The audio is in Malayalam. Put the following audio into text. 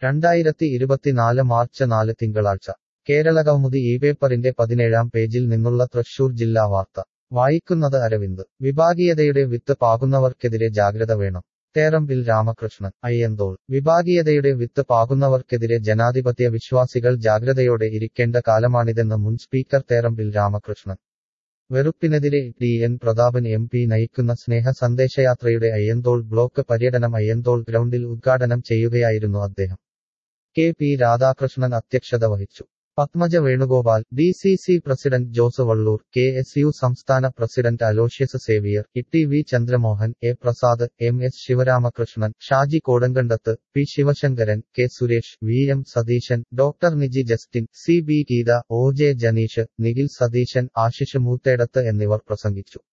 രണ്ടായിരത്തി ഇരുപത്തിനാല് മാർച്ച് നാല് തിങ്കളാഴ്ച കേരളകൗമുദി ഈ പേപ്പറിന്റെ പതിനേഴാം പേജിൽ നിന്നുള്ള തൃശൂർ ജില്ലാ വാർത്ത വായിക്കുന്നത് അരവിന്ദ് വിഭാഗീയതയുടെ വിത്ത് പാകുന്നവർക്കെതിരെ ജാഗ്രത വേണം തേറമ്പിൽ രാമകൃഷ്ണൻ അയ്യന്തോൾ വിഭാഗീയതയുടെ വിത്ത് പാകുന്നവർക്കെതിരെ ജനാധിപത്യ വിശ്വാസികൾ ജാഗ്രതയോടെ ഇരിക്കേണ്ട കാലമാണിതെന്ന് മുൻ സ്പീക്കർ തേറമ്പിൽ രാമകൃഷ്ണൻ വെറുപ്പിനെതിരെ T N Prathapan M P നയിക്കുന്ന സ്നേഹ സന്ദേശയാത്രയുടെ അയ്യന്തോൾ ബ്ലോക്ക് പര്യടനം അയ്യന്തോൾ ഗ്രൗണ്ടിൽ ഉദ്ഘാടനം ചെയ്യുകയായിരുന്നു അദ്ദേഹം കെ പി രാധാകൃഷ്ണൻ അധ്യക്ഷത വഹിച്ചു Padmaja Venugopal D C C president Jose Vallur K S U സംസ്ഥാന president Aloysius Xavier E V Chandramohan A Prasad M S Sivaramakrishnan Shaji Kodankandath P Sivasankaran K Suresh V M Satheesan doctor Niji Justin C B Geetha O J Janeesh Nikhil Satheesan Ashish Moothedath എന്നിവർ പ്രസംഗിച്ചു